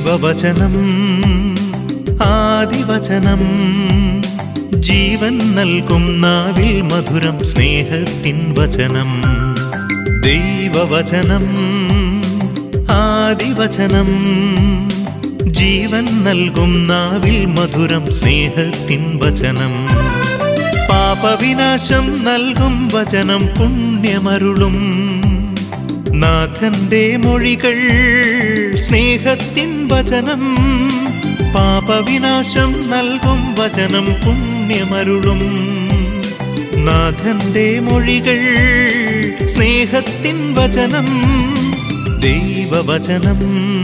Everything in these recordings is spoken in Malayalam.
ദൈവവചനം ആദിവചനം ജീവൻ നൽകും നാവിൽ മധുരം സ്നേഹത്തിൻ വചനം ദൈവവചനം ആദിവചനം ജീവൻ നൽകും നാവിൽ മധുരം സ്നേഹത്തിൻ വചനം പാപവിനാശം നൽകും വചനം പുണ്യമരുളും നാഥന്റെ മൊഴികൾ സ്നേഹത്തിൻ വചനം പാപവിനാശം നൽകും വചനം പുണ്യമരുളും നാഥന്റെ മൊഴികൾ സ്നേഹത്തിൻ വചനം ദൈവവചനം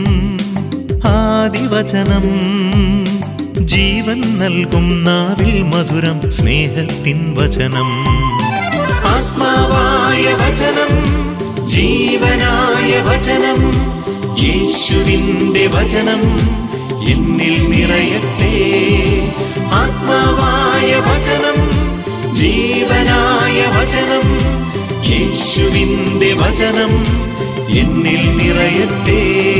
ആദിവചനം ജീവൻ നൽകും നാവിൽ മധുരം സ്നേഹത്തിൻ വചനം ആത്മാവായ വചനം ജീവനായ വചനം യേശുവിൻ്റെ വചനം എന്നിൽ നിറയട്ടെ ആത്മാവായ വചനം ജീവനായ വചനം യേശുവിൻ്റെ വചനം എന്നിൽ നിറയട്ടെ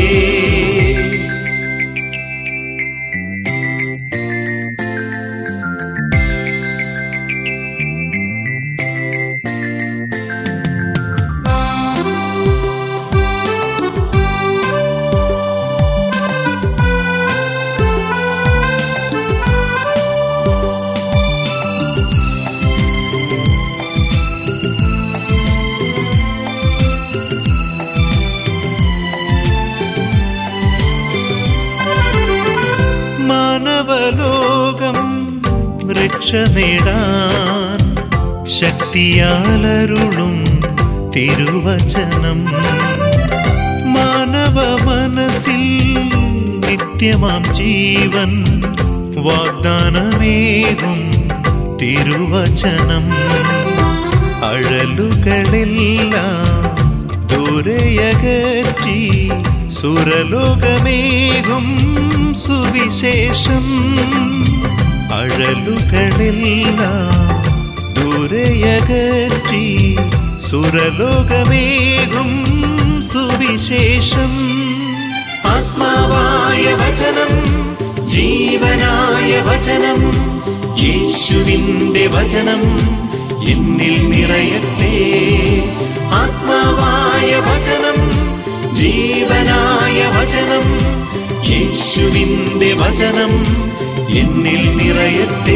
മാനവലോകം രക്ഷ നേടാൻ ശക്തിയാലരുളും തിരുവചനം മാനവ മനസ്സിൽ നിത്യമാം ജീവൻ വാഗ്ദാനമേകും തിരുവചനം അഴലുകളെല്ലാം ദൂരയകറ്റി സുരലോകമേകും സുവിശേഷം അഴലുകളെല്ലാം ദൂരയകറ്റി സുരലോകമേകും സുവിശേഷം ആത്മാവായ വചനം ജീവനായ വചനം യേശുവിൻ്റെ വചനം എന്നിൽ നിറയട്ടെ ആത്മാവായ വചനം ജീവനായ വചനം യേശുവിൻ്റെ വചനം എന്നിൽ നിറയട്ടെ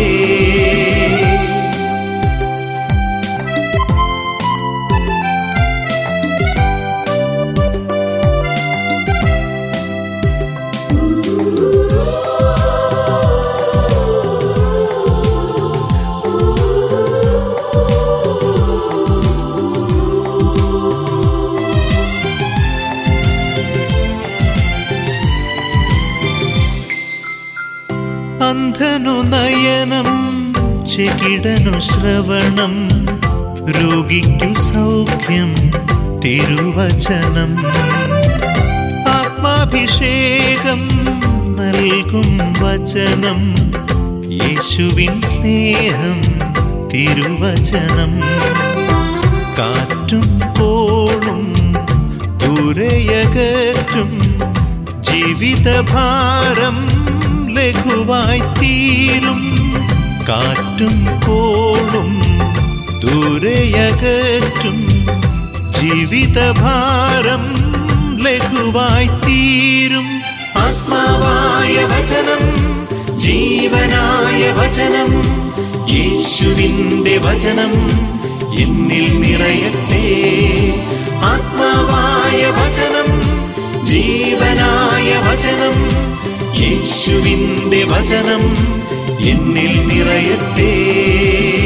അന്ധനു നയനം ചെകിടനു ശ്രവണം രോഗിക്കു സൗഖ്യം തിരുവചനം ആത്മാഭിഷേകം നൽകും വചനം യേശുവിൻ സ്നേഹം തിരുവചനം കാറ്റും കോളും ദൂരയകറ്റും ജീവിതഭാരം ലഘുവായി തീരും കാറ്റും കോളും ദൂരയകറ്റും ജീവിതഭാരം ലഘുവായി തീരും ആത്മാവായ വചനം ജീവനായ വചനം യേശുവിൻ്റെ വചനം എന്നിൽ നിറയട്ടെ ആത്മാവായ വചനം ജീവനായ വചനം യേശുവിൻ്റെ വചനം എന്നിൽ നിറയട്ടെ